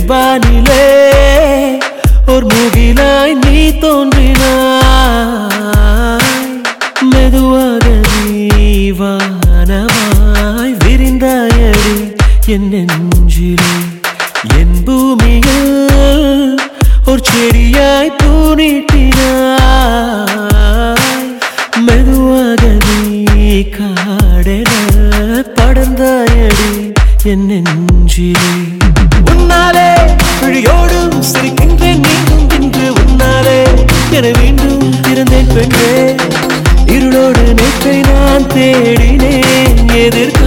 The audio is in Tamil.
வானிலே ஒரு முகிலாய் நீ தோன்றினாய் மெதுவாக நீ வானமாய் விரிந்தாயடி என் நெஞ்சிலே என் பூமியில் ஒரு செடியாய் பூனிட்டினாய் மெதுவாக நீ காடென படர்ந்தாயடி என் நெஞ்சிலே உன்னாலே விழியோடும் சிரிக்கின்றேன் மீண்டும் இன்று உன்னாலே என மீண்டும் பிறந்தேன் பெண்ணே இருளோடு நேற்றை நான் தேடினேன் எதிர்